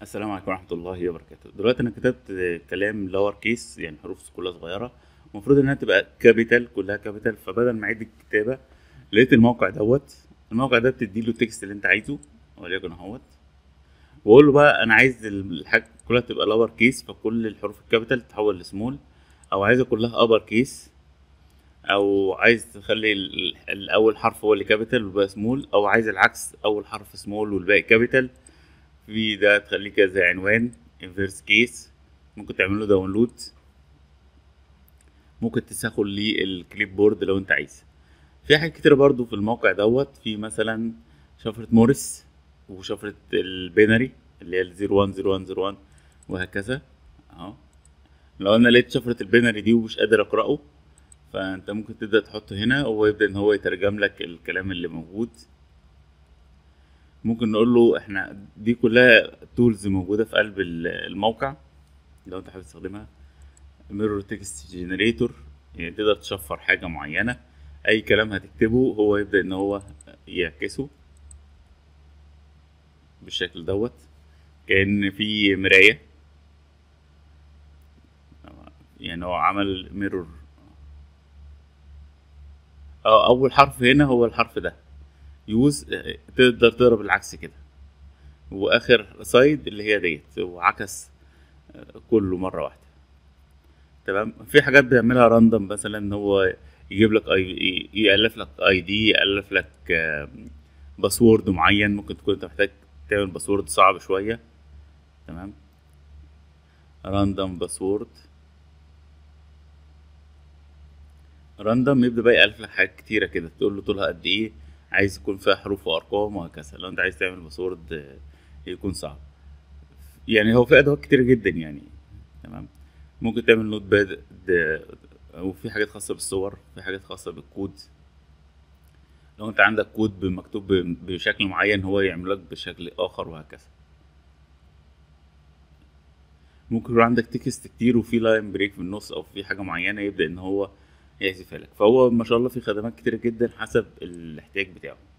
السلام عليكم ورحمة الله وبركاته دلوقتي أنا كتبت كلام لور كيس يعني حروف كلها صغيرة المفروض إنها تبقى كابيتال كلها كابيتال فبدل ما أعيد الكتابة لقيت الموقع دوت الموقع ده بتديله التكست اللي أنت عايزه وليكن أهوت وأقول له بقى أنا عايز الحاجة كلها تبقى لور كيس فكل الحروف الكابيتال تتحول لسمول أو عايزها كلها أبر كيس أو عايز تخلي ال- الأول حرف هو اللي كابيتال والباقي سمول أو عايز العكس أول حرف سمول والباقي كابيتال في ده تخليه كذا عنوان انفيرس كيس ممكن تعمل له داونلود ممكن تسخن ليه الكليب بورد لو انت عايز في حاجات كتيرة برضو في الموقع دوت في مثلا شفرة موريس وشفرة البينري اللي هي الزيرو وان زيرو وان زيرو وان وهكذا اهو لو انا لقيت شفرة البينري دي ومش قادر اقرأه فانت ممكن تبدأ تحطه هنا وهو يبدأ ان هو يترجم لك الكلام اللي موجود ممكن نقول له احنا دي كلها تولز موجوده في قلب ال- الموقع لو انت حابب تستخدمها ميرور تكست جنريتور يعني تقدر تشفر حاجه معينه اي كلام هتكتبه هو يبدا ان هو يعكسه بالشكل دوت كأن في مرايه يعني هو عمل ميرور اه اول حرف هنا هو الحرف ده يوز تقدر تقرا بالعكس كده واخر سايد اللي هي ديت وعكس كله مره واحده تمام في حاجات بيعملها راندوم مثلا ان هو يجيب لك اي يالف لك اي دي يالف لك باسورد معين ممكن تكون انت محتاج تعمل باسورد صعب شويه تمام راندوم باسورد راندوم يبدا بقى يالف لك حاجات كتيره كده تقول له طولها قد ايه عايز يكون فيها حروف وارقام وهكذا لو انت عايز تعمل باسورد آه، يكون صعب يعني هو في ادوات كتير جدا يعني تمام ممكن تعمل نوت باد د- وفي حاجات خاصه بالصور في حاجات خاصه بالكود لو انت عندك كود مكتوب ب- بشكل معين هو يعمل لك بشكل اخر وهكذا ممكن يكون عندك تكست كتير وفي لاين بريك في النص او في حاجه معينه يبدا ان هو يحذفها لك فهو ما شاء الله في خدمات كتير جدا حسب الاحتياج بتاعه